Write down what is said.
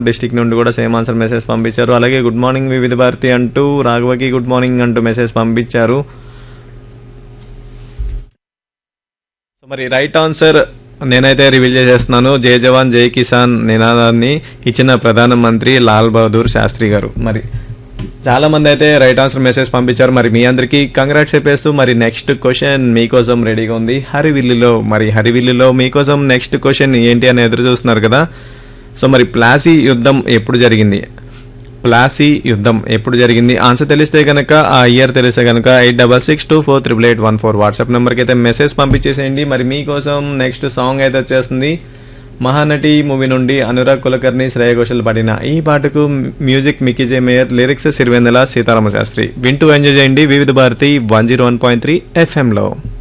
district నుండి కూడా same answer message పంపించారు అలాగే గుడ్ మార్నింగ్ వివిధ భారతి అంటూ రాఘవకి గుడ్ మార్నింగ్ అంటూ మెసేజ్ పంపించారు సో మరి రైట్ ఆన్సర్ నేనైతే రివీల్ చేసేస్తున్నాను జై జవాన్ జై కిసాన్ నినాదాన్ని ఇచ్చిన ప్రధానమంత్రి లాల్ బహదూర్ శాస్త్రి గారు మరి చాలా మంది అయితే రైట్ ఆన్సర్ మెసేజ్ పంపించారు మరి మీ అందరికీ కంగ్రాట్స్ చెప్పేస్తూ మరి నెక్స్ట్ క్వశ్చన్ మీకోసం రెడీగా ఉంది హరివిల్లులో మరి హరివిల్లులో మీకోసం నెక్స్ట్ క్వశ్చన్ ఏంటి అని ఎదురు చూస్తున్నారు కదా సో మరి ప్లాసీ యుద్ధం ఎప్పుడు జరిగింది ప్లాసీ యుద్ధం ఎప్పుడు జరిగింది ఆన్సర్ తెలిస్తే కనుక ఆ ఇయర్ తెలిస్తే కనుక eight double six two four triple eight one four WhatsApp నెంబర్కి అయితే మెసేజ్ పంపించేసేయండి మరి మీకోసం నెక్స్ట్ సాంగ్ అయితే వచ్చేస్తుంది మహానటి మూవీ నుండి అనురాగ్ కులకర్ణి శ్రేయ ఘోషల్ పాడిన ఈ పాటకు మ్యూజిక్ మికీజే మేయర్ లిరిక్స్ సిరివెందల సీతారామ శాస్త్రి వింటూ ఎంజాయ్ చేయండి Vividh Bharati one zero one point three ఎఫ్ఎంలో